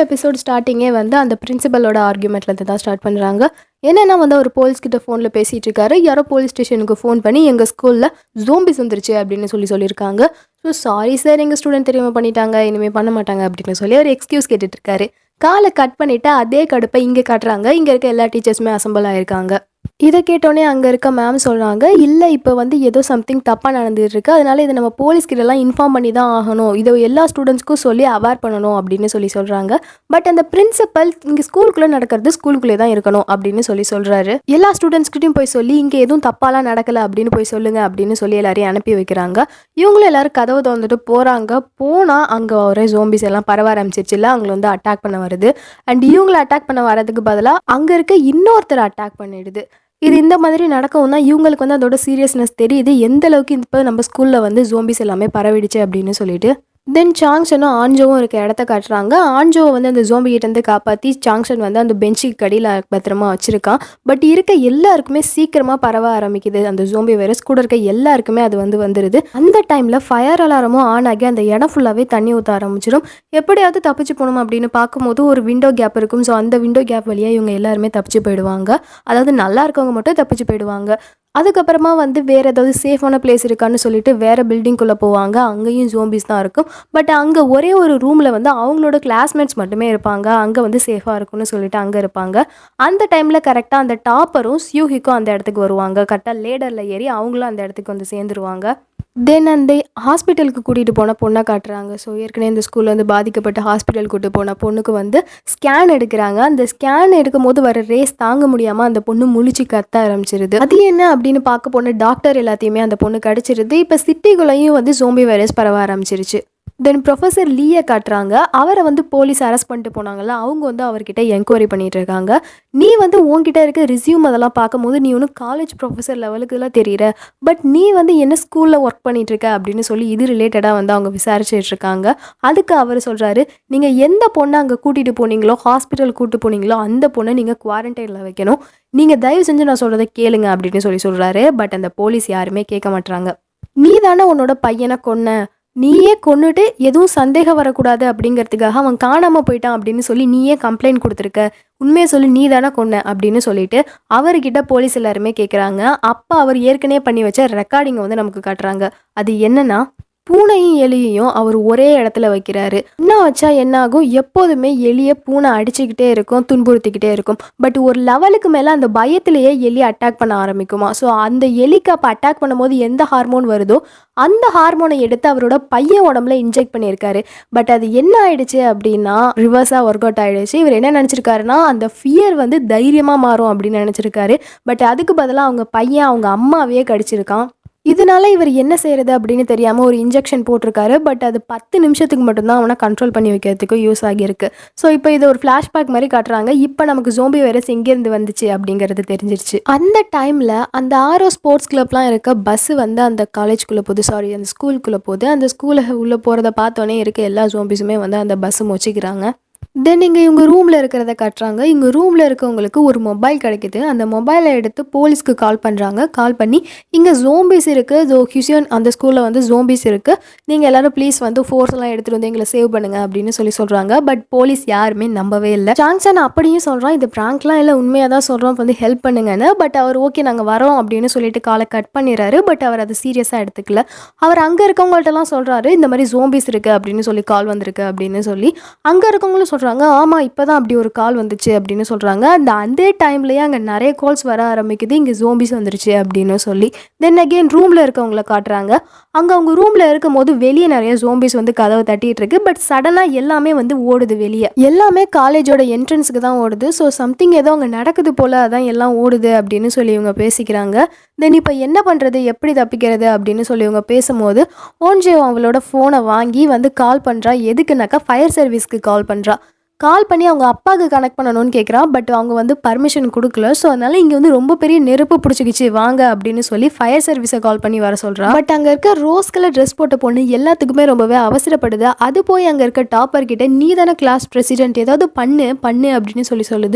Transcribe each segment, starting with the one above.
episode ஸ்டார்டிங்கே வந்து அந்த பிரின்சிபலோட ஆர்குமெண்ட்லேருந்து தான் ஸ்டார்ட் பண்ணுறாங்க என்னென்னா வந்து அவர் போலீஸ் கிட்ட ஃபோனில் பேசிகிட்டு இருக்காரு யாரோ போலீஸ் ஸ்டேஷனுக்கு ஃபோன் பண்ணி எங்கள் ஸ்கூலில் ஜோம்பிஸ் வந்துருச்சு அப்படின்னு சொல்லி சொல்லியிருக்காங்க ஸோ சாரி சார் எங்கள் ஸ்டூடெண்ட் தெரியாமல் பண்ணிட்டாங்க இனிமேல் பண்ண மாட்டாங்க அப்படின்னு சொல்லி அவர் எக்ஸ்கியூஸ் கேட்டுட்டு இருக்காரு காலை கட் பண்ணிவிட்டு அதே கடுப்பை இங்கே காட்டுறாங்க இங்கே இருக்க எல்லா டீச்சர்ஸுமே அசம்பிள் ஆயிருக்காங்க இதை கேட்டோன்னே அங்கே இருக்க மேம் சொல்கிறாங்க இல்லை இப்போ வந்து ஏதோ சம்திங் தப்பாக நடந்துட்டு இருக்கு அதனால இதை நம்ம போலீஸ்கிட்டலாம் இன்ஃபார்ம் பண்ணி தான் ஆகணும் இதை எல்லா ஸ்டூடெண்ட்ஸ்க்கும் சொல்லி அவேர் பண்ணணும் அப்படின்னு சொல்லி சொல்கிறாங்க பட் அந்த பிரின்சிபல் இங்கே ஸ்கூலுக்குள்ளே நடக்கிறது ஸ்கூலுக்குள்ளே தான் இருக்கணும் அப்படின்னு சொல்லி சொல்கிறாரு எல்லா ஸ்டூடெண்ட்ஸ்கிட்டையும் போய் சொல்லி இங்கே எதுவும் தப்பாலாம் நடக்கலை அப்படின்னு போய் சொல்லுங்க அப்படின்னு சொல்லி எல்லாரையும் அனுப்பி வைக்கிறாங்க இவங்களும் எல்லாரும் கதவை திறந்துட்டு போகிறாங்க போனால் அங்கே ஒரே ஜோம்பிஸ் எல்லாம் பரவ ஆரம்பிச்சிருச்சுல அவங்களை வந்து அட்டாக் பண்ண வருது அண்ட் இவங்களை அட்டாக் பண்ண வரதுக்கு பதிலாக அங்கே இருக்க இன்னொருத்தர் அட்டாக் பண்ணிடுது இது இந்த மாதிரி நடக்கவும் தான் இவங்களுக்கு வந்து அதோட சீரியஸ்னஸ் தெரியுது எந்த அளவுக்கு இப்போ நம்ம ஸ்கூலில் வந்து ஜோம்பிஸ் எல்லாமே பரவிடுச்சு அப்படின்னு சொல்லிட்டு தென் சாங்ஷனும் ஆஞ்சோவும் இருக்க இடத்த காட்டுறாங்க ஆஞ்சோவை வந்து அந்த ஜோம்பி கிட்டேருந்து காப்பாற்றி சாங்ஷன் வந்து அந்த பெஞ்சுக்கு கடியில் பத்திரமா வச்சுருக்கான் பட் இருக்க எல்லாருக்குமே சீக்கிரமாக பரவ ஆரம்பிக்குது அந்த ஜோம்பி வைரஸ் கூட இருக்க எல்லாருக்குமே அது வந்து வந்துடுது அந்த டைமில் ஃபயர் அலாரமும் ஆன் ஆகி அந்த இடம் ஃபுல்லாகவே தண்ணி ஊற்ற ஆரம்பிச்சிடும் எப்படியாவது தப்பிச்சு போகணும் அப்படின்னு பார்க்கும்போது ஒரு விண்டோ கேப் இருக்கும் ஸோ அந்த விண்டோ கேப் வழியாக இவங்க எல்லாருமே தப்பிச்சு போயிடுவாங்க அதாவது நல்லா இருக்கவங்க மட்டும் தப்பிச்சு போயிடுவாங்க அதுக்கப்புறமா வந்து வேறு ஏதாவது சேஃபான பிளேஸ் இருக்கான்னு சொல்லிட்டு வேறு பில்டிங்குள்ளே போவாங்க அங்கேயும் ஜோம்பிஸ் தான் இருக்கும் பட் அங்கே ஒரே ஒரு ரூமில் வந்து அவங்களோட கிளாஸ்மேட்ஸ் மட்டுமே இருப்பாங்க அங்கே வந்து சேஃபாக இருக்கும்னு சொல்லிட்டு அங்கே இருப்பாங்க அந்த டைமில் கரெக்டாக அந்த டாப்பரும் சியூஹிக்கும் அந்த இடத்துக்கு வருவாங்க கரெக்டாக லேடரில் ஏறி அவங்களும் அந்த இடத்துக்கு வந்து சேர்ந்துருவாங்க தென் அந்த ஹாஸ்பிட்டலுக்கு கூட்டிகிட்டு போன பொண்ணை காட்டுறாங்க ஸோ ஏற்கனவே இந்த ஸ்கூலில் வந்து பாதிக்கப்பட்ட ஹாஸ்பிட்டல் கூட்டு போன பொண்ணுக்கு வந்து ஸ்கேன் எடுக்கிறாங்க அந்த ஸ்கேன் எடுக்கும் போது வர ரேஸ் தாங்க முடியாமல் அந்த பொண்ணு முழிச்சு கத்த ஆரம்பிச்சிருது அது என்ன அப்படின்னு பார்க்க போன டாக்டர் எல்லாத்தையுமே அந்த பொண்ணு கடிச்சிருது இப்போ சிட்டிக்குள்ளேயும் வந்து ஜோம்பி வைரஸ் பரவ ஆரம்பிச்சிருச்சு தென் ப்ரொஃபஸர் லீயை காட்டுறாங்க அவரை வந்து போலீஸ் அரெஸ்ட் பண்ணிட்டு போனாங்கல்ல அவங்க வந்து அவர்கிட்ட என்கொயரி பண்ணிட்டு இருக்காங்க நீ வந்து உன்கிட்ட இருக்க ரிசியூம் அதெல்லாம் பார்க்கும்போது நீ ஒன்றும் காலேஜ் ப்ரொஃபஸர் லெவலுக்குலாம் தெரியற பட் நீ வந்து என்ன ஸ்கூலில் ஒர்க் பண்ணிட்டு இருக்க அப்படின்னு சொல்லி இது ரிலேட்டடாக வந்து அவங்க விசாரிச்சுட்டு இருக்காங்க அதுக்கு அவர் சொல்கிறாரு நீங்கள் எந்த பொண்ணை அங்கே கூட்டிகிட்டு போனீங்களோ ஹாஸ்பிட்டல் கூட்டிட்டு போனீங்களோ அந்த பொண்ணை நீங்கள் குவாரண்டைனில் வைக்கணும் நீங்கள் தயவு செஞ்சு நான் சொல்கிறத கேளுங்க அப்படின்னு சொல்லி சொல்கிறாரு பட் அந்த போலீஸ் யாருமே கேட்க மாட்றாங்க நீ தானே உன்னோட பையனை கொன்ன நீயே கொன்னுட்டு எதுவும் சந்தேகம் வரக்கூடாது அப்படிங்கிறதுக்காக அவன் காணாமல் போயிட்டான் அப்படின்னு சொல்லி நீயே கம்ப்ளைண்ட் கொடுத்துருக்க உண்மையை சொல்லி நீ தானே கொன்ன அப்படின்னு சொல்லிட்டு அவர்கிட்ட போலீஸ் எல்லாருமே கேட்குறாங்க அப்போ அவர் ஏற்கனவே பண்ணி வச்ச ரெக்கார்டிங்கை வந்து நமக்கு காட்டுறாங்க அது என்னன்னா பூனையும் எலியையும் அவர் ஒரே இடத்துல வைக்கிறாரு என்ன வச்சா என்ன ஆகும் எப்போதுமே எலியை பூனை அடிச்சுக்கிட்டே இருக்கும் துன்புறுத்திக்கிட்டே இருக்கும் பட் ஒரு லெவலுக்கு மேலே அந்த பயத்திலேயே எலி அட்டாக் பண்ண ஆரம்பிக்குமா ஸோ அந்த எலிக்கு அப்போ அட்டாக் பண்ணும்போது எந்த ஹார்மோன் வருதோ அந்த ஹார்மோனை எடுத்து அவரோட பையன் உடம்புல இன்ஜெக்ட் பண்ணியிருக்காரு பட் அது என்ன ஆயிடுச்சு அப்படின்னா ரிவர்ஸாக ஒர்க் அவுட் ஆயிடுச்சு இவர் என்ன நினச்சிருக்காருன்னா அந்த ஃபியர் வந்து தைரியமாக மாறும் அப்படின்னு நினச்சிருக்காரு பட் அதுக்கு பதிலாக அவங்க பையன் அவங்க அம்மாவையே கடிச்சிருக்கான் இதனால இவர் என்ன செய்யறது அப்படின்னு தெரியாமல் ஒரு இன்ஜெக்ஷன் போட்டிருக்காரு பட் அது பத்து நிமிஷத்துக்கு மட்டும்தான் அவனை கண்ட்ரோல் பண்ணி வைக்கிறதுக்கு யூஸ் ஆகியிருக்கு ஸோ இப்போ இது ஒரு ஃப்ளாஷ்பேக் மாதிரி காட்டுறாங்க இப்போ நமக்கு ஜோம்பி வைரஸ் எங்கேருந்து வந்துச்சு அப்படிங்கிறது தெரிஞ்சிருச்சு அந்த டைமில் அந்த ஆரோ ஸ்போர்ட்ஸ் கிளப்லாம் இருக்க பஸ் வந்து அந்த காலேஜ்குள்ளே போகுது சாரி அந்த ஸ்கூலுக்குள்ளே போகுது அந்த ஸ்கூலை உள்ளே போகிறத பார்த்தோன்னே இருக்க எல்லா ஜோம்பிஸுமே வந்து அந்த பஸ் மொச்சிக்கிறாங்க தென் இங்கே இவங்க ரூமில் இருக்கிறத காட்டுறாங்க இங்கே ரூமில் இருக்கவங்களுக்கு ஒரு மொபைல் கிடைக்குது அந்த மொபைலை எடுத்து போலீஸ்க்கு கால் பண்ணுறாங்க கால் பண்ணி இங்கே ஜோம்பிஸ் இருக்குது ஜோ ஹியூசியன் அந்த ஸ்கூலில் வந்து ஜோம்பிஸ் இருக்குது நீங்கள் எல்லோரும் ப்ளீஸ் வந்து ஃபோர்ஸ் எல்லாம் எடுத்துகிட்டு வந்து எங்களை சேவ் பண்ணுங்க அப்படின்னு சொல்லி சொல்கிறாங்க பட் போலீஸ் யாருமே நம்பவே இல்லை ஜான்சன் அப்படியும் சொல்கிறான் இது ப்ராங்க்லாம் இல்லை உண்மையாக தான் சொல்கிறோம் வந்து ஹெல்ப் பண்ணுங்கன்னு பட் அவர் ஓகே நாங்கள் வரோம் அப்படின்னு சொல்லிட்டு காலை கட் பண்ணிடுறாரு பட் அவர் அதை சீரியஸாக எடுத்துக்கல அவர் அங்கே இருக்கவங்கள்ட்டலாம் சொல்கிறாரு இந்த மாதிரி ஜோம்பிஸ் இருக்குது அப்படின்னு சொல்லி கால் வந்திருக்கு அப்படின்னு சொல்லி அங்கே இருக்கவங்களும் சொல்கிறாங்க ஆமாம் இப்போ தான் அப்படி ஒரு கால் வந்துச்சு அப்படின்னு சொல்கிறாங்க அந்த அதே டைம்லேயே அங்கே நிறைய கால்ஸ் வர ஆரம்பிக்குது இங்கே ஜோம்பிஸ் வந்துருச்சு அப்படின்னு சொல்லி தென் அகெயின் ரூமில் இருக்கவங்கள காட்டுறாங்க அங்கே அவங்க ரூமில் இருக்கும் போது வெளியே நிறைய ஜோம்பிஸ் வந்து கதவை தட்டிட்டு இருக்கு பட் சடனாக எல்லாமே வந்து ஓடுது வெளியே எல்லாமே காலேஜோட என்ட்ரன்ஸுக்கு தான் ஓடுது ஸோ சம்திங் ஏதோ அங்கே நடக்குது போல் அதான் எல்லாம் ஓடுது அப்படின்னு சொல்லி இவங்க பேசிக்கிறாங்க தென் இப்போ என்ன பண்ணுறது எப்படி தப்பிக்கிறது அப்படின்னு சொல்லி இவங்க பேசும்போது ஓன்ஜே அவளோட ஃபோனை வாங்கி வந்து கால் பண்ணுறா எதுக்குனாக்கா ஃபயர் சர்வீஸ்க்கு கால் பண்ணுறா கால் பண்ணி அவங்க அப்பாவுக்கு கனெக்ட் பண்ணணும்னு கேட்குறா பட் அவங்க வந்து பர்மிஷன் கொடுக்கல ஸோ அதனால இங்கே வந்து ரொம்ப பெரிய நெருப்பு பிடிச்சிக்கிச்சு வாங்க அப்படின்னு சொல்லி ஃபயர் சர்வீஸை கால் பண்ணி வர சொல்கிறா பட் அங்கே இருக்க ரோஸ் கலர் ட்ரெஸ் போட்ட பொண்ணு எல்லாத்துக்குமே ரொம்பவே அவசரப்படுது அது போய் அங்கே இருக்க டாப்பர் கிட்ட நீ தானே கிளாஸ் பிரசிடென்ட் ஏதாவது பண்ணு பண்ணு அப்படின்னு சொல்லி சொல்லுது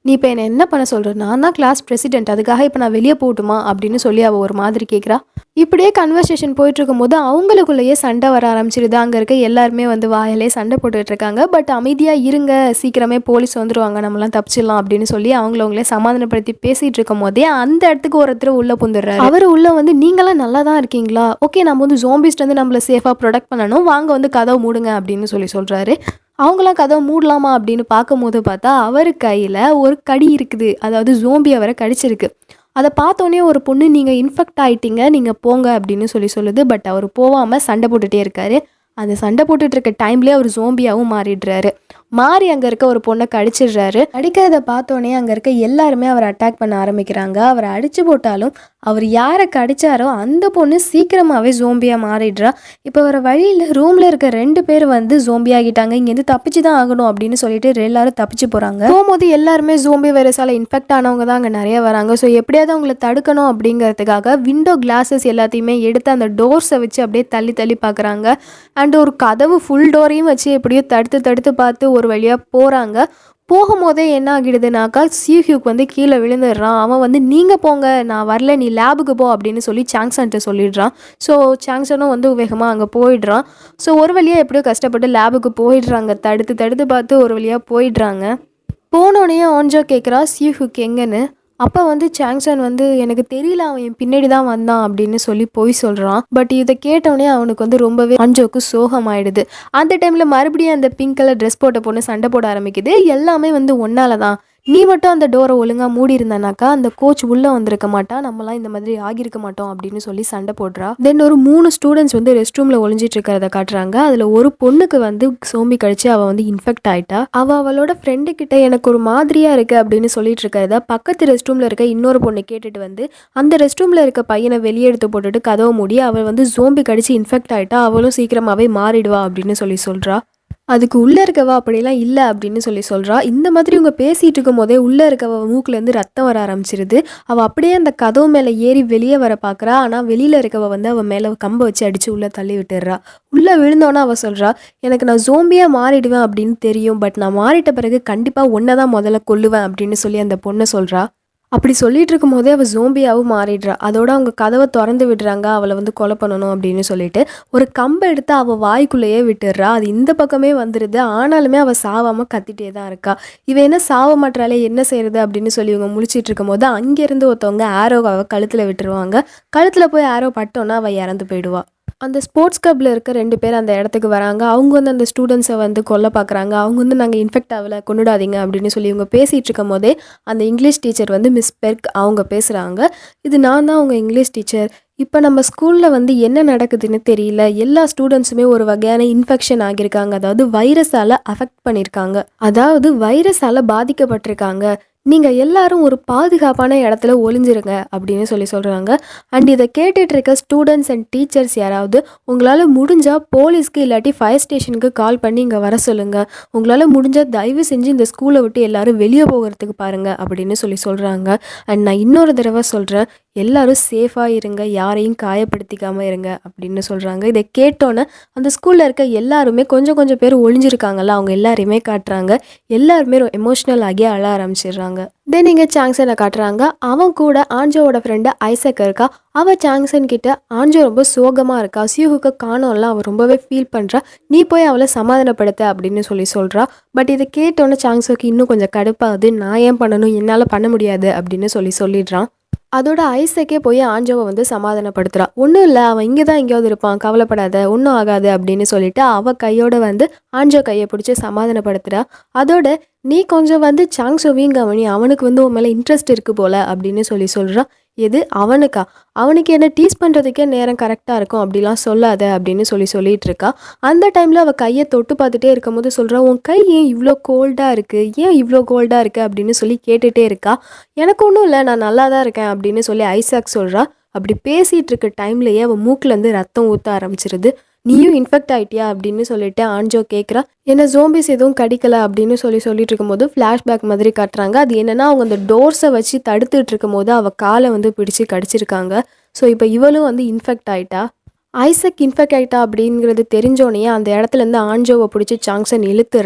நீ இப்போ என்ன என்ன பண்ண சொல்கிற நான் தான் கிளாஸ் பிரசிடென்ட் அதுக்காக இப்போ நான் வெளியே போகட்டுமா அப்படின்னு சொல்லி அவள் ஒரு மாதிரி கேட்குறா இப்படியே கன்வர்சேஷன் போயிட்டு இருக்கும்போது அவங்களுக்குள்ளேயே சண்டை வர ஆரம்பிச்சிருது அங்கே இருக்க எல்லாருமே வந்து வாயிலே சண்டை போட்டுட்டு இருக்காங்க பட் அமைதியாக இருங்க சீக்கிரமே போலீஸ் வந்துருவாங்க நம்மலாம் தப்பிச்சிடலாம் அப்படின்னு சொல்லி அவங்களவங்களே சமாதானப்படுத்தி பேசிட்டு இருக்கும் போதே அந்த இடத்துக்கு ஒருத்தர் உள்ள புந்துடுறாரு அவர் உள்ள வந்து நீங்களாம் நல்லா தான் இருக்கீங்களா ஓகே நம்ம வந்து ஜோம்பிஸ்ட் வந்து நம்மள சேஃபாக ப்ரொடெக்ட் பண்ணணும் வாங்க வந்து கதவை மூடுங்க அப்படின்னு சொல்லி சொல்கிறாரு அவங்களாம் கதவை மூடலாமா அப்படின்னு பார்க்கும்போது பார்த்தா அவர் கையில் ஒரு கடி இருக்குது அதாவது ஜோம்பி அவரை கடிச்சிருக்கு அதை பார்த்தோன்னே ஒரு பொண்ணு நீங்கள் இன்ஃபெக்ட் ஆயிட்டீங்க நீங்கள் போங்க அப்படின்னு சொல்லி சொல்லுது பட் அவர் போகாமல் சண்டை போட்டுகிட்டே இருக்காரு அந்த சண்டை போட்டுட்டு இருக்க டைம்லேயே அவர் ஜோம்பியாவும் மாறிடுறாரு மாறி அங்கே இருக்க ஒரு பொண்ணை கடிச்சிடுறாரு அடிக்கிறத பார்த்தோன்னே அங்கே இருக்க எல்லாருமே அவரை அட்டாக் பண்ண ஆரம்பிக்கிறாங்க அவரை அடிச்சு போட்டாலும் அவர் யாரை கடிச்சாரோ அந்த பொண்ணு சீக்கிரமாகவே ஜோம்பியாக மாறிடுறா இப்போ வர வழியில் ரூமில் இருக்க ரெண்டு பேர் வந்து ஜோம்பி ஆகிட்டாங்க இங்கேருந்து தப்பிச்சு தான் ஆகணும் அப்படின்னு சொல்லிட்டு எல்லாரும் தப்பிச்சு போகிறாங்க போகும்போது எல்லாருமே ஜோம்பி வைரஸால் இன்ஃபெக்ட் ஆனவங்க தான் அங்கே நிறைய வராங்க ஸோ எப்படியாவது அவங்கள தடுக்கணும் அப்படிங்கிறதுக்காக விண்டோ கிளாஸஸ் எல்லாத்தையுமே எடுத்து அந்த டோர்ஸை வச்சு அப்படியே தள்ளி தள்ளி பார்க்குறாங்க அண்ட் ஒரு கதவு ஃபுல் டோரையும் வச்சு எப்படியோ தடுத்து தடுத்து பார்த்து ஒரு வழியாக போகிறாங்க போகும்போதே என்ன ஆகிடுதுனாக்கா சியூஹியூக் வந்து கீழே விழுந்துடுறான் அவன் வந்து நீங்கள் போங்க நான் வரல நீ லேபுக்கு போ அப்படின்னு சொல்லி சாங்சன்ட்ட சொல்லிடுறான் ஸோ சாங்சனும் வந்து வேகமாக அங்கே போயிடுறான் ஸோ ஒரு வழியாக எப்படியோ கஷ்டப்பட்டு லேபுக்கு போயிடுறாங்க தடுத்து தடுத்து பார்த்து ஒரு வழியாக போயிடுறாங்க போனோடனே ஆன்ஜோ கேட்குறா சியூஹுக் எங்கன்னு அப்போ வந்து சாங்சன் வந்து எனக்கு தெரியல அவன் என் பின்னாடி தான் வந்தான் அப்படின்னு சொல்லி போய் சொல்கிறான் பட் இதை கேட்டோடனே அவனுக்கு வந்து ரொம்பவே அஞ்சோக்கு சோகமாயிடுது அந்த டைமில் மறுபடியும் அந்த பிங்க் கலர் ட்ரெஸ் போட்ட பொண்ணு சண்டை போட ஆரம்பிக்குது எல்லாமே வந்து ஒன்னால தான் நீ மட்டும் அந்த டோரை ஒழுங்காக மூடி இருந்தானாக்கா அந்த கோச் உள்ளே வந்திருக்க மாட்டா நம்மலாம் இந்த மாதிரி ஆகியிருக்க மாட்டோம் அப்படின்னு சொல்லி சண்டை போடுறா தென் ஒரு மூணு ஸ்டூடெண்ட்ஸ் வந்து ரெஸ்ட் ரூமில் ஒளிஞ்சிட்டு இருக்கிறத காட்டுறாங்க அதில் ஒரு பொண்ணுக்கு வந்து சோம்பி கடிச்சு அவள் வந்து இன்ஃபெக்ட் ஆயிட்டா அவள் அவளோட ஃப்ரெண்டு கிட்ட எனக்கு ஒரு மாதிரியா இருக்கு அப்படின்னு சொல்லிட்டு இருக்கிறத பக்கத்து ரெஸ்ட் ரூமில் இருக்க இன்னொரு பொண்ணு கேட்டுட்டு வந்து அந்த ரெஸ்ட் ரூமில் இருக்க பையனை வெளியே எடுத்து போட்டுட்டு கதவை மூடி அவள் வந்து ஜோம்பி கடிச்சு இன்ஃபெக்ட் ஆயிட்டா அவளும் சீக்கிரமாகவே மாறிடுவா அப்படின்னு சொல்லி சொல்றா அதுக்கு உள்ளே இருக்கவா அப்படிலாம் இல்லை அப்படின்னு சொல்லி சொல்கிறா இந்த மாதிரி இவங்க பேசிகிட்டு இருக்கும் போதே உள்ளே இருக்கவ மூக்குலேருந்து ரத்தம் வர ஆரம்பிச்சிருது அவள் அப்படியே அந்த கதவு மேலே ஏறி வெளியே வர பார்க்குறா ஆனால் வெளியில் இருக்கவ வந்து அவள் மேலே கம்பை வச்சு அடித்து உள்ளே தள்ளி விட்டுடுறா உள்ளே விழுந்தோன்னே அவள் சொல்கிறா எனக்கு நான் ஜோம்பியாக மாறிடுவேன் அப்படின்னு தெரியும் பட் நான் மாறிட்ட பிறகு கண்டிப்பாக ஒன்றை தான் முதல்ல கொல்லுவேன் அப்படின்னு சொல்லி அந்த பொண்ணை சொல்கிறா அப்படி சொல்லிட்டு இருக்கும்போதே அவள் ஜோம்பியாவும் மாறிடுறா அதோட அவங்க கதவை திறந்து விடுறாங்க அவளை வந்து கொலை பண்ணணும் அப்படின்னு சொல்லிட்டு ஒரு கம்பை எடுத்து அவள் வாய்க்குள்ளேயே விட்டுடுறா அது இந்த பக்கமே வந்துடுது ஆனாலுமே அவள் சாவாமல் கத்திட்டே தான் இருக்கா இவ என்ன சாவ மாட்டாளே என்ன செய்யறது அப்படின்னு சொல்லி இவங்க முழிச்சிட்டு இருக்கும்போது அங்கேருந்து ஒருத்தவங்க ஆரோ அவள் கழுத்தில் விட்டுருவாங்க கழுத்தில் போய் ஆரோ பட்டோன்னா அவள் இறந்து போயிடுவா அந்த ஸ்போர்ட்ஸ் கிளப்பில் இருக்க ரெண்டு பேர் அந்த இடத்துக்கு வராங்க அவங்க வந்து அந்த ஸ்டூடெண்ட்ஸை வந்து கொல்ல பார்க்குறாங்க அவங்க வந்து நாங்கள் இன்ஃபெக்ட் ஆகலை கொண்டுடாதீங்க அப்படின்னு சொல்லி இவங்க பேசிகிட்டு இருக்கும் போதே அந்த இங்கிலீஷ் டீச்சர் வந்து மிஸ் பெர்க் அவங்க பேசுகிறாங்க இது நான் தான் அவங்க இங்கிலீஷ் டீச்சர் இப்போ நம்ம ஸ்கூலில் வந்து என்ன நடக்குதுன்னு தெரியல எல்லா ஸ்டூடெண்ட்ஸுமே ஒரு வகையான இன்ஃபெக்ஷன் ஆகியிருக்காங்க அதாவது வைரஸால் அஃபெக்ட் பண்ணியிருக்காங்க அதாவது வைரஸால் பாதிக்கப்பட்டிருக்காங்க நீங்கள் எல்லாரும் ஒரு பாதுகாப்பான இடத்துல ஒளிஞ்சிருங்க அப்படின்னு சொல்லி சொல்கிறாங்க அண்ட் இதை கேட்டுட்டு இருக்க ஸ்டூடெண்ட்ஸ் அண்ட் டீச்சர்ஸ் யாராவது உங்களால் முடிஞ்சால் போலீஸ்க்கு இல்லாட்டி ஃபயர் ஸ்டேஷனுக்கு கால் பண்ணி இங்கே வர சொல்லுங்கள் உங்களால் முடிஞ்சால் தயவு செஞ்சு இந்த ஸ்கூலை விட்டு எல்லாரும் வெளியே போகிறதுக்கு பாருங்கள் அப்படின்னு சொல்லி சொல்கிறாங்க அண்ட் நான் இன்னொரு தடவை சொல்கிறேன் எல்லாரும் சேஃபாக இருங்க யாரையும் காயப்படுத்திக்காமல் இருங்க அப்படின்னு சொல்கிறாங்க இதை கேட்டோன்னே அந்த ஸ்கூலில் இருக்க எல்லாருமே கொஞ்சம் கொஞ்சம் பேர் ஒளிஞ்சிருக்காங்கல்ல அவங்க எல்லாரையுமே காட்டுறாங்க எல்லாருமே எமோஷ்னல் ஆகி அழ ஆரம்பிச்சிடுறாங்க தென் இங்கே சாங்சனை காட்டுறாங்க அவன் கூட ஆஞ்சோவோட ஃப்ரெண்டு ஐசக் இருக்கா அவள் சாங்சன் கிட்ட ஆஞ்சோ ரொம்ப சோகமாக இருக்கா சியூஹுக்கு காணோம்ல அவள் ரொம்பவே ஃபீல் பண்ணுறா நீ போய் அவளை சமாதானப்படுத்த அப்படின்னு சொல்லி சொல்கிறா பட் இதை கேட்டோன்னே சாங்ஸோக்கு இன்னும் கொஞ்சம் கடுப்பாகுது நான் ஏன் பண்ணணும் என்னால் பண்ண முடியாது அப்படின்னு சொல்லி சொல்லிடுறான் அதோட ஐசக்கே போய் ஆஞ்சோவை வந்து சமாதானப்படுத்துறா ஒன்றும் இல்லை அவன் இங்கே தான் எங்கேயாவது இருப்பான் கவலைப்படாத ஒன்றும் ஆகாது அப்படின்னு சொல்லிட்டு அவள் கையோட வந்து ஆஞ்சோ கையை பிடிச்சி சமாதானப்படுத்துறா அதோட நீ கொஞ்சம் வந்து சாங்ஸோவையும் கவனி அவனுக்கு வந்து உன் மேலே இன்ட்ரெஸ்ட் இருக்கு போல அப்படின்னு சொல்லி சொல்கிறான் எது அவனுக்கா அவனுக்கு என்ன டீஸ் பண்ணுறதுக்கே நேரம் கரெக்டாக இருக்கும் அப்படிலாம் சொல்லாத அப்படின்னு சொல்லி சொல்லிட்டு இருக்கா அந்த டைமில் அவள் கையை தொட்டு பார்த்துட்டே இருக்கும்போது சொல்கிறா உன் கை ஏன் இவ்வளோ கோல்டாக இருக்குது ஏன் இவ்வளோ கோல்டாக இருக்குது அப்படின்னு சொல்லி கேட்டுகிட்டே இருக்கா எனக்கு ஒன்றும் இல்லை நான் நல்லா தான் இருக்கேன் அப்படின்னு சொல்லி ஐசாக் சொல்கிறா அப்படி பேசிகிட்டு இருக்க டைம்லேயே அவள் மூக்குலேருந்து ரத்தம் ஊற்ற ஆரம்பிச்சிருது நீயும் இன்ஃபெக்ட் ஆயிட்டியா அப்படின்னு சொல்லிட்டு ஆன்ஜோ கேட்குறா என்ன ஜோம்பிஸ் எதுவும் கடிக்கல அப்படின்னு சொல்லி சொல்லிட்டு இருக்கும்போது ஃப்ளாஷ்பேக் மாதிரி காட்டுறாங்க அது என்னன்னா அவங்க அந்த டோர்ஸை வச்சு தடுத்துட்டு இருக்கும்போது அவள் காலை வந்து பிடிச்சு கடிச்சிருக்காங்க ஸோ இப்போ இவளும் வந்து இன்ஃபெக்ட் ஆயிட்டா ஐசக் இன்ஃபெக்ட் ஆயிட்டா அப்படிங்கிறது தெரிஞ்சோடனே அந்த இடத்துல இருந்து ஆன்ஜோவை பிடிச்சி சாங்சன் இழுத்துடுறான்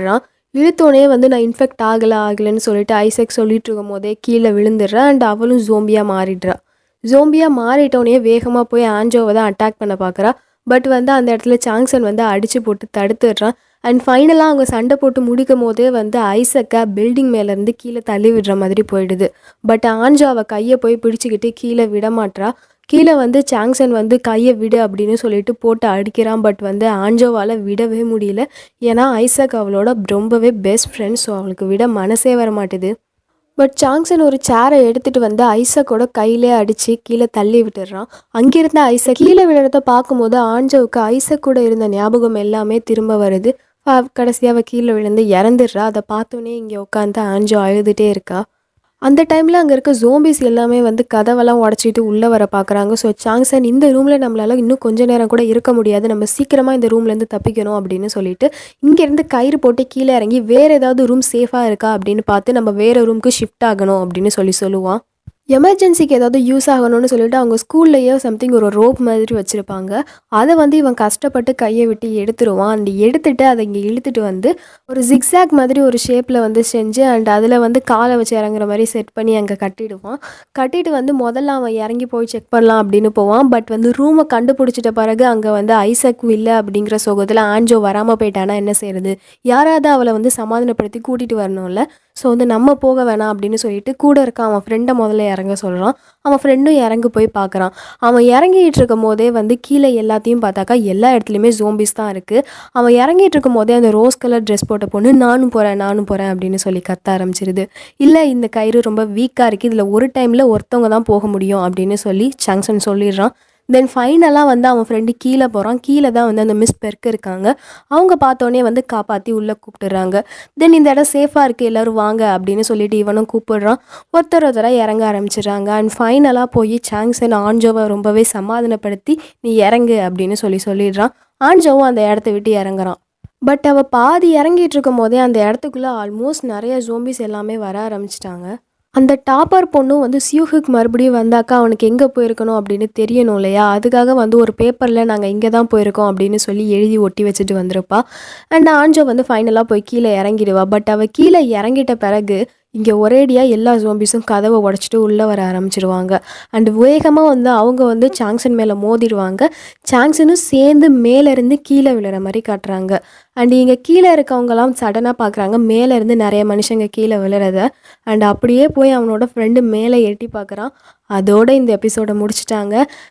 இழுத்தோடனே வந்து நான் இன்ஃபெக்ட் ஆகலை ஆகலைன்னு சொல்லிட்டு ஐசக் சொல்லிட்டு இருக்கும் போதே கீழே விழுந்துடுறா அண்ட் அவளும் ஜோம்பியாக மாறிடுறா ஜோம்பியாக மாறிட்டோடனே வேகமாக போய் ஆஞ்சோவை தான் அட்டாக் பண்ண பார்க்குறா பட் வந்து அந்த இடத்துல சாங்சன் வந்து அடித்து போட்டு தடுத்துடுறான் அண்ட் ஃபைனலாக அவங்க சண்டை போட்டு முடிக்கும் போதே வந்து ஐசக்கை பில்டிங் மேலேருந்து கீழே தள்ளி விடுற மாதிரி போயிடுது பட் ஆஞ்சோ அவள் கையை போய் பிடிச்சிக்கிட்டு கீழே விட மாட்றா கீழே வந்து சாங்சன் வந்து கையை விடு அப்படின்னு சொல்லிட்டு போட்டு அடிக்கிறான் பட் வந்து ஆஞ்சோவால் விடவே முடியல ஏன்னா ஐசக் அவளோட ரொம்பவே பெஸ்ட் ஃப்ரெண்ட் ஸோ அவளுக்கு விட மனசே வர மாட்டுது பட் சாங்சன் ஒரு சேரை எடுத்துகிட்டு வந்து ஐசக்கோட கையிலே அடித்து கீழே தள்ளி விட்டுடுறான் அங்கிருந்த ஐசக் கீழே விழுறத பார்க்கும்போது ஆஞ்சோவுக்கு ஐசக் கூட இருந்த ஞாபகம் எல்லாமே திரும்ப வருது கடைசியாக அவள் கீழே விழுந்து இறந்துடுறா அதை பார்த்தோன்னே இங்கே உட்காந்து ஆஞ்சோ அழுதுகிட்டே இருக்கா அந்த டைமில் அங்கே இருக்க ஜோம்பிஸ் எல்லாமே வந்து கதவெல்லாம் உடச்சிட்டு உள்ளே வர பார்க்குறாங்க ஸோ சாங்சன் இந்த ரூமில் நம்மளால இன்னும் கொஞ்ச நேரம் கூட இருக்க முடியாது நம்ம சீக்கிரமாக இந்த ரூம்லேருந்து தப்பிக்கணும் அப்படின்னு சொல்லிட்டு இங்கேருந்து கயிறு போட்டு கீழே இறங்கி வேறு ஏதாவது ரூம் சேஃபாக இருக்கா அப்படின்னு பார்த்து நம்ம வேறு ரூமுக்கு ஷிஃப்ட் ஆகணும் அப்படின்னு சொல்லி சொல்லுவான் எமர்ஜென்சிக்கு ஏதாவது யூஸ் ஆகணும்னு சொல்லிட்டு அவங்க ஸ்கூல்லையே சம்திங் ஒரு ரோப் மாதிரி வச்சுருப்பாங்க அதை வந்து இவன் கஷ்டப்பட்டு கையை விட்டு எடுத்துருவான் அண்ட் எடுத்துட்டு அதை இங்கே இழுத்துட்டு வந்து ஒரு ஜிக்ஸாக் மாதிரி ஒரு ஷேப்பில் வந்து செஞ்சு அண்ட் அதில் வந்து காலை வச்சு இறங்குற மாதிரி செட் பண்ணி அங்கே கட்டிடுவான் கட்டிட்டு வந்து முதல்ல அவன் இறங்கி போய் செக் பண்ணலாம் அப்படின்னு போவான் பட் வந்து ரூமை கண்டுபிடிச்சிட்ட பிறகு அங்கே வந்து ஐசக் இல்லை அப்படிங்கிற சோகத்தில் ஆஞ்சோ வராமல் போயிட்டானா என்ன செய்யறது யாராவது அவளை வந்து சமாதானப்படுத்தி கூட்டிகிட்டு வரணும்ல ஸோ வந்து நம்ம போக வேணாம் அப்படின்னு சொல்லிட்டு கூட இருக்க அவன் ஃப்ரெண்டை முதல்ல இறங்க சொல்கிறான் அவன் ஃப்ரெண்டும் இறங்கி போய் பார்க்குறான் அவன் இறங்கிட்டு இருக்கும் போதே வந்து கீழே எல்லாத்தையும் பார்த்தாக்கா எல்லா இடத்துலையுமே ஜோம்பிஸ் தான் இருக்குது அவன் இறங்கிட்டு இருக்கும் போதே அந்த ரோஸ் கலர் ட்ரெஸ் போட்ட பொண்ணு நானும் போகிறேன் நானும் போகிறேன் அப்படின்னு சொல்லி கத்த ஆரம்பிச்சிருது இல்லை இந்த கயிறு ரொம்ப வீக்காக இருக்குது இதில் ஒரு டைமில் ஒருத்தவங்க தான் போக முடியும் அப்படின்னு சொல்லி சங்ஷன் சொல்லிடுறான் தென் ஃபைனலாக வந்து அவன் ஃப்ரெண்டு கீழே போகிறான் கீழே தான் வந்து அந்த மிஸ் பெர்க் இருக்காங்க அவங்க பார்த்தோன்னே வந்து காப்பாற்றி உள்ளே கூப்பிட்டுறாங்க தென் இந்த இடம் சேஃபாக இருக்குது எல்லோரும் வாங்க அப்படின்னு சொல்லிட்டு இவனும் கூப்பிடுறான் ஒருத்தர் ஒருத்தராக இறங்க ஆரம்பிச்சிடுறாங்க அண்ட் ஃபைனலாக போய் சாங்ஸன் ஆஞ்சோவை ரொம்பவே சமாதானப்படுத்தி நீ இறங்கு அப்படின்னு சொல்லி சொல்லிடுறான் ஆஞ்சோவும் அந்த இடத்த விட்டு இறங்குறான் பட் அவள் பாதி இறங்கிட்டு இருக்கும் போதே அந்த இடத்துக்குள்ளே ஆல்மோஸ்ட் நிறைய ஜோம்பிஸ் எல்லாமே வர ஆரம்பிச்சிட்டாங்க அந்த டாப்பர் பொண்ணும் வந்து சியூஹுக்கு மறுபடியும் வந்தாக்கா அவனுக்கு எங்கே போயிருக்கணும் அப்படின்னு தெரியணும் இல்லையா அதுக்காக வந்து ஒரு பேப்பரில் நாங்கள் இங்கே தான் போயிருக்கோம் அப்படின்னு சொல்லி எழுதி ஒட்டி வச்சுட்டு வந்திருப்பா அண்ட் ஆஞ்சோ வந்து ஃபைனலாக போய் கீழே இறங்கிடுவா பட் அவள் கீழே இறங்கிட்ட பிறகு இங்கே ஒரேடியாக எல்லா ஜோம்பிஸும் கதவை உடச்சிட்டு உள்ளே வர ஆரம்பிச்சிருவாங்க அண்ட் வேகமாக வந்து அவங்க வந்து சாங்சன் மேலே மோதிடுவாங்க சாங்சனும் சேர்ந்து மேலேருந்து கீழே விழுற மாதிரி காட்டுறாங்க அண்ட் இங்கே கீழே இருக்கவங்கலாம் சடனாக பார்க்குறாங்க மேலேருந்து நிறைய மனுஷங்க கீழே விழுறத அண்ட் அப்படியே போய் அவனோட ஃப்ரெண்டு மேலே எட்டி பார்க்குறான் அதோட இந்த எபிசோடை முடிச்சிட்டாங்க